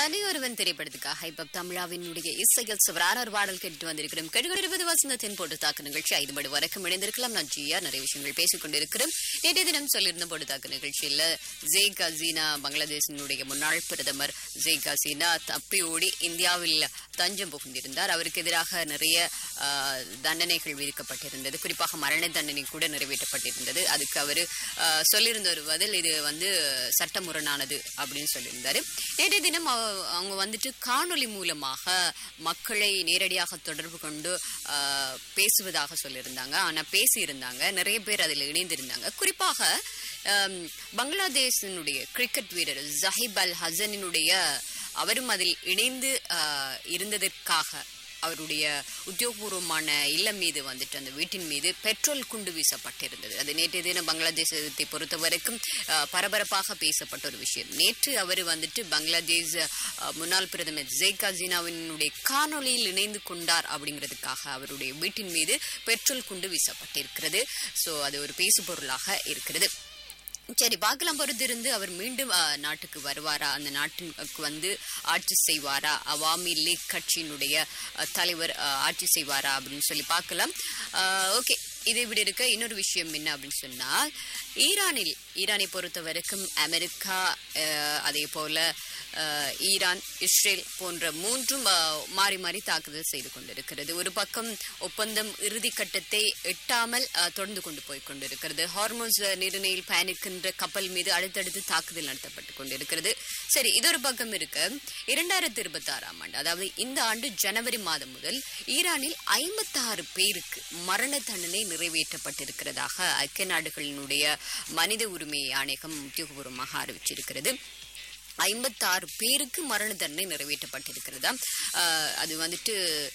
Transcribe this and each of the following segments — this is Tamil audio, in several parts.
தனி ஒருவன் திரைப்படத்துக்காக இப்ப தமிழாவினுடைய இசையில் சுவரான ஒரு பாடல் கேட்டு வந்திருக்கிறோம் கடுகடுப்பது வசந்தத்தின் போட்டு தாக்கு நிகழ்ச்சி ஐந்து மணி வரைக்கும் இணைந்திருக்கலாம் நான் ஜியா நிறைய விஷயங்கள் பேசிக் கொண்டிருக்கிறோம் நேற்றைய தினம் சொல்லியிருந்த போட்டு தாக்கு நிகழ்ச்சியில ஜெய்க் ஹசீனா பங்களாதேஷினுடைய முன்னாள் பிரதமர் ஜெய்க் ஹசீனா தப்பி ஓடி இந்தியாவில் தஞ்சம் புகுந்திருந்தார் அவருக்கு எதிராக நிறைய ஆஹ், தண்டனைகள் விதிக்கப்பட்டிருந்தது குறிப்பாக மரண தண்டனை கூட நிறைவேற்றப்பட்டிருந்தது அதுக்கு அவர் சொல்லியிருந்த ஒரு பதில் இது வந்து சட்டமுரணானது அப்படின்னு சொல்லியிருந்தாரு நேற்றைய தினம் அவ- அவங்க வந்துட்டு காணொளி மூலமாக மக்களை நேரடியாக தொடர்பு கொண்டு ஆஹ், பேசுவதாக சொல்லியிருந்தாங்க ஆனா பேசியிருந்தாங்க நிறைய பேர் அதில் இணைந்திருந்தாங்க குறிப்பாக ஆம், பங்களாதேஷினுடைய கிரிக்கெட் வீரர் ஜஹிப் அல் ஹசனினுடைய அவரும் அதில் இணைந்து ஆஹ், இருந்ததற்காக அவருடைய உத்தியோகபூர்வமான இல்லம் மீது வந்துட்டு அந்த வீட்டின் மீது பெட்ரோல் குண்டு வீசப்பட்டிருந்தது அது நேற்றைய தினம் பங்களாதேசத்தை பொறுத்த வரைக்கும் அஹ், பரபரப்பாக பேசப்பட்ட ஒரு விஷயம் நேற்று அவர் வந்துட்டு பங்களாதேஷ் அஹ், முன்னாள் பிரதமர் ஜெய்க் ஹசீனாவினுடைய காணொளியில் இணைந்து கொண்டார் அப்படிங்கிறதுக்காக அவருடைய வீட்டின் மீது பெட்ரோல் குண்டு வீசப்பட்டிருக்கிறது ஸோ அது ஒரு பேசு பொருளாக இருக்கிறது சரி பார்க்கலாம் பொறுத்திருந்து அவர் மீண்டும் அஹ், நாட்டுக்கு வருவாரா அந்த நாட்டுக்கு வந்து ஆட்சி செய்வாரா அவாமி லீக் கட்சியினுடைய அஹ், தலைவர் அஹ், ஆட்சி செய்வாரா அப்படின்னு சொல்லி பார்க்கலாம் ஓகே இதை விட இருக்க இன்னொரு விஷயம் என்ன அப்படின்னு சொன்னால் ஈரானில் ஈரானை பொறுத்த வரைக்கும் அமெரிக்கா அஹ், அதே போல அஹ், ஈரான் இஸ்ரேல் போன்ற மூன்றும் அஹ், மாறி மாறி தாக்குதல் செய்து கொண்டிருக்கிறது ஒரு பக்கம் ஒப்பந்தம் இறுதி கட்டத்தை எட்டாமல் அஹ், தொடர்ந்து கொண்டு போய் கொண்டிருக்கிறது ஹார்மோன்ஸ் நீரிணையில் பயணிக்கின்ற கப்பல் மீது அடுத்தடுத்து தாக்குதல் நடத்தப்பட்டு கொண்டிருக்கிறது சரி இது ஒரு பக்கம் இருக்கு இரண்டாயிரத்தி இருபத்தி ஆறாம் ஆண்டு அதாவது இந்த ஆண்டு ஜனவரி மாதம் முதல் ஈரானில் ஐம்பத்தாறு பேருக்கு மரண தண்டனை நிறைவேற்றப்பட்டிருக்கிறதாக ஐக்கிய நாடுகளினுடைய மனித உரிமை ஆணையகம் உத்தியோகபூர்வமாக அறிவிச்சிருக்கிறது ஐம்பத்தாறு பேருக்கு மரண தண்டனை நிறைவேற்றப்பட்டிருக்கிறதா ஆஹ் அது வந்துட்டு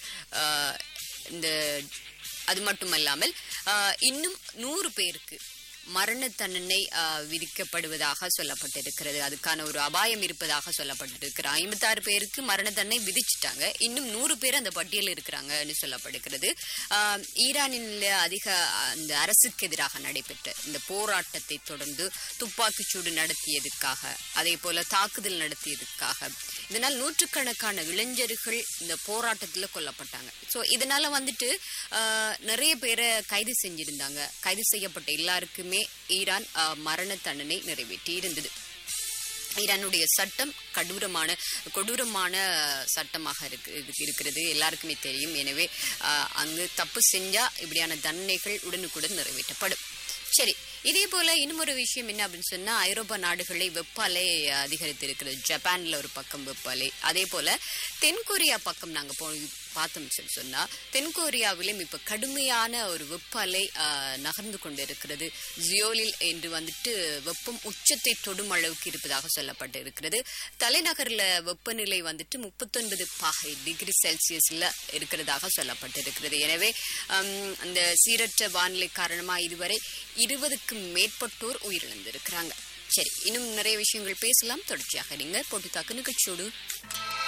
ஆஹ் இந்த அது மட்டுமல்லாமல் ஆஹ் இன்னும் நூறு பேருக்கு மரண தண்டனை ஆஹ் விதிக்கப்படுவதாக சொல்லப்பட்டிருக்கிறது அதுக்கான ஒரு அபாயம் இருப்பதாக சொல்லப்பட்டிருக்கிறது ஐம்பத்தாறு பேருக்கு மரண தண்டனை விதிச்சிட்டாங்க இன்னும் நூறு பேர் அந்த பட்டியலில் இருக்கிறாங்கன்னு சொல்லப்படுகிறது ஆஹ் ஈரானில் அதிக அந்த அரசுக்கு எதிராக நடைபெற்ற இந்த போராட்டத்தை தொடர்ந்து துப்பாக்கிச்சூடு நடத்தியதுக்காக அதே போல தாக்குதல் நடத்தியதுக்காக இதனால் நூற்றுக்கணக்கான இளைஞர்கள் இந்த போராட்டத்தில் கொல்லப்பட்டாங்க ஸோ இதனால வந்துட்டு ஆஹ், நிறைய பேரை கைது செஞ்சிருந்தாங்க கைது செய்யப்பட்ட எல்லாருக்குமே ஈரான் ஆஹ், மரண தண்டனை நிறைவேற்றி இருந்தது ஈரானுடைய சட்டம் கடூரமான கொடூரமான சட்டமாக இருக்கு இது- இருக்கிறது எல்லாருக்குமே தெரியும் எனவே ஆஹ், அங்கு தப்பு செஞ்சா இப்படியான தண்டனைகள் உடனுக்குடன் நிறைவேற்றப்படும் சரி இதே போல இன்னும் ஒரு விஷயம் என்ன அப்படின்னு சொன்னா ஐரோப்பா நாடுகளை வெப்ப அலை அதிகரித்து இருக்கிறது ஜப்பான்ல ஒரு பக்கம் வெப்ப அலை அதே போல தென்கொரியா பக்கம் நாங்க போய் பார்த்தோம் சொல்லி சொன்னா தென்கொரியாவிலும் இப்ப கடுமையான ஒரு வெப்ப அலை ஆஹ், நகர்ந்து கொண்டிருக்கிறது ஜியோலில் என்று வந்துட்டு வெப்பம் உச்சத்தை தொடும் அளவுக்கு இருப்பதாக சொல்லப்பட்டு இருக்கிறது தலைநகர்ல வெப்பநிலை வந்துட்டு முப்பத்தொன்பது பாகை டிகிரி செல்சியஸ்ல இருக்கிறதாக சொல்லப்பட்டிருக்கிறது எனவே ஹம், அந்த சீரற்ற வானிலை காரணமா இதுவரை இருபதுக்கும் மேற்பட்டோர் உயிரிழந்திருக்கிறாங்க சரி இன்னும் நிறைய விஷயங்கள் பேசலாம் தொடர்ச்சியாக நீங்க போட்டு தாக்கு நிகழ்ச்சியோடு